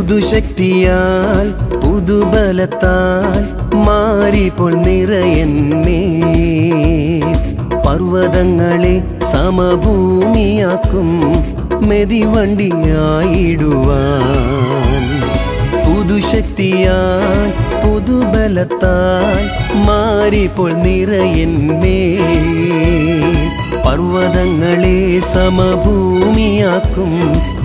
പുതുശക്തിയാൽ പുതുബലത്താൽ മാറിപ്പോൾ നിറയന്മേ പർവ്വതങ്ങളെ സമഭൂമിയാക്കും മെതിവണ്ടിയായിടുവാൻ പുതുശക്തിയാൽ പുതുബലത്താൽ മാറിപ്പോൾ നിറയന്മേ പർവ്വതങ്ങളെ സമഭൂമിയാക്കും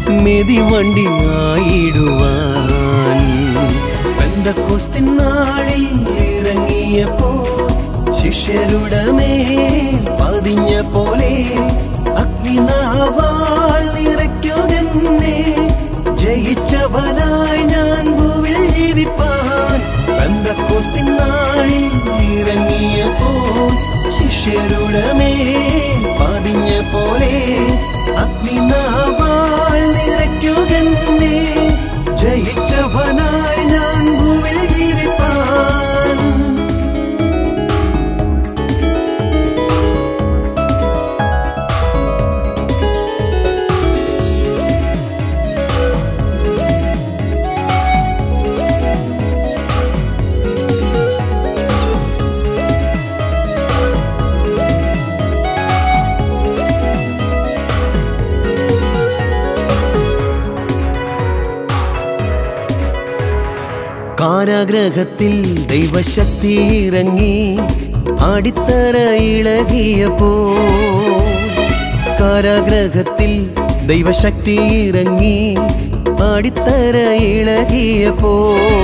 മെതിവണ്ടിയായിടുവാൻ പെന്തക്കോസ്തിൻ നാളിൽ ഇറങ്ങിയപ്പോ ശിഷ്യരുടെ മേൽ പതിഞ്ഞ പോലെ അഗ്നിനാവാൽ നിറയ്ക്കുമെന്നെ ജയിച്ചവനായി ഞാൻ ഭൂവിൽ ജീവിപ്പാൻ പെന്തക്കോസ്തിൻ നാളിൽ ഇറങ്ങിയപ്പോ ശിഷ്യരുടെ മേൽ പതിഞ്ഞ പോലെ അഗ്നിനാവാൽ നിറയ്ക്കുമെന്നെ ജയിച്ചവനായി ഞാൻ ഭൂവിൽ ജീവിപ്പാൻ കാരാഗ്രഹത്തിൽ ദൈവശക്തി ഇറങ്ങി അടിത്തറ ഇളകിയപ്പോ കാരാഗ്രഹത്തിൽ ദൈവശക്തി ഇറങ്ങി അടിത്തറ ഇളകിയപ്പോ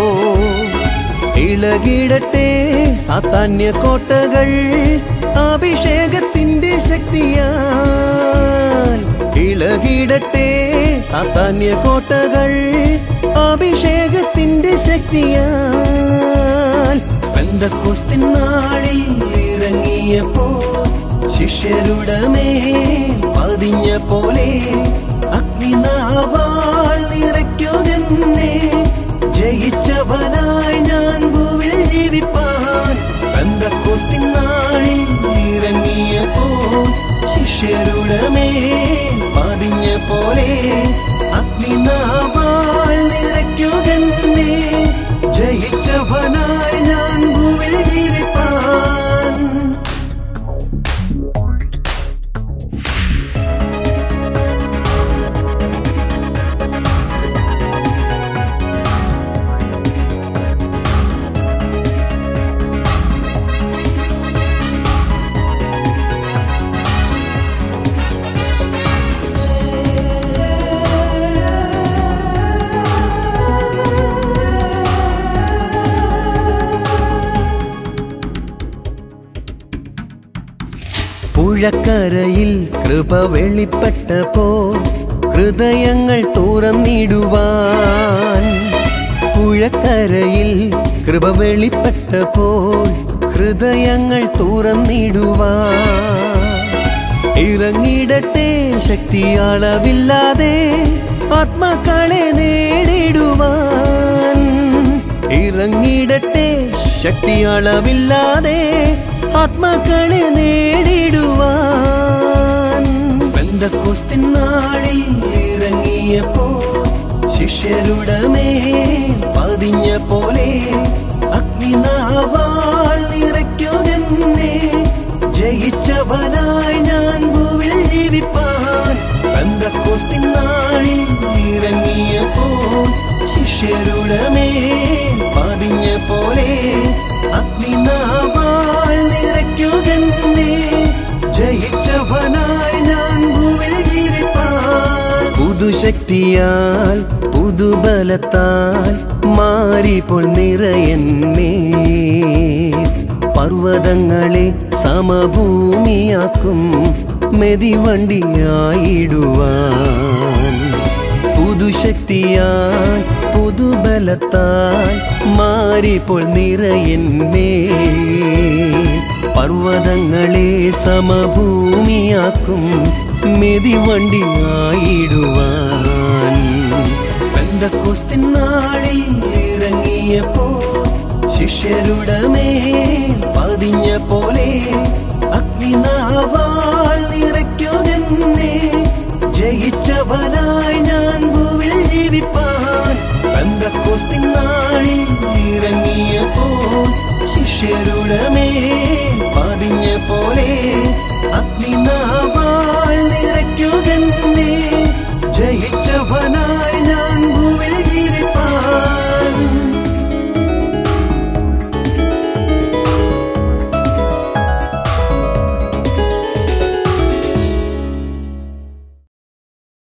ഇളകിടട്ടെ സാത്താന്യ കോട്ടകൾ അഭിഷേകത്തിന്റെ ശക്തിയാൽ ഇളകിടട്ടെ സാത്താന്യ കോട്ടകൾ അഭിഷേകത്തിന്റെ ശക്തിയാൽ പെന്തക്കോസ്തിൻ നാളിൽ ഇറങ്ങിയപ്പോ ശിഷ്യരുടെ മേൽ പതിഞ്ഞ പോലെ അഗ്നിനാവാൽ നിറയ്ക്കുമെന്നെ ജയിച്ചവനായി ഞാൻ ഭൂവിൽ ജീവിപ്പാൻ പെന്തക്കോസ്തിൻ നാളിൽ ഇറങ്ങിയപ്പോ ശിഷ്യരുടെ മേൽ പതിഞ്ഞ പോലെ അഗ്നിനാവാൽ നിറയ്ക്കുമെന്നെ ജയിച്ചവനായി ഞാൻ ഭൂവിൽ ജീവിപ്പാൻ പുഴക്കരയിൽ കൃപ വെളിപ്പെട്ടപ്പോ ഹൃദയങ്ങൾ തുറന്നിടുവാൻ പുഴക്കരയിൽ കൃപ വെളിപ്പെട്ടപ്പോൾ ഹൃദയങ്ങൾ തുറന്നിടുവാൻ ഇറങ്ങിടട്ടെ ശക്തി അളവില്ലാതെ ആത്മാക്കളെ നേടിടുവാൻ ഇറങ്ങിടട്ടെ ശക്തി അളവില്ലാതെ ആത്മാക്കളെ നേടിടുവാൻ പെന്തക്കോസ്തിൻ നാളിൽ ഇറങ്ങിയപ്പോ ശിഷ്യരുടെ മേൽ പതിഞ്ഞ പോലെ അഗ്നിനാവാൽ നിറയ്ക്കുമെന്നെ ജയിച്ചവനായി ഞാൻ ഭൂവിൽ ജീവിപ്പാൻ പെന്തക്കോസ്തിൻ നാളിൽ ഇറങ്ങിയപ്പോ ശിഷ്യരുടെ മേൽ പതിഞ്ഞ പോലെ അഗ്നിനാവാൽ നിറയ്ക്കുമെന്നെ ജയിച്ചവനായി ഞാൻ ഭൂവിൽ ജീവിപ്പാൻ പുതുശക്തിയാൽ പുതുബലത്താൽ മാറിപ്പോൾ നിറയന്മേ പർവ്വതങ്ങളെ സമഭൂമിയാക്കും മെതിവണ്ടിയായിടുവാൻ പുതുശക്തിയാൽ പുതുബലത്താൽ മാറിപ്പോൾ നിറയന്മേ പർവ്വതങ്ങളെ സമഭൂമിയാക്കും മെതിവണ്ടിയായിടുവാൻ പെന്തക്കോസ്തിൻ നാളിൽ ഇറങ്ങിയപ്പോ ശിഷ്യരുടെ മേൽ പതിഞ്ഞ പോലെ അഗ്നിനാവാൽ നിറയ്ക്കുമെന്നെ ജയിച്ചവനായി ഞാൻ ഭൂവിൽ ജീവിപ്പാൻ ശിഷ്യരുടെ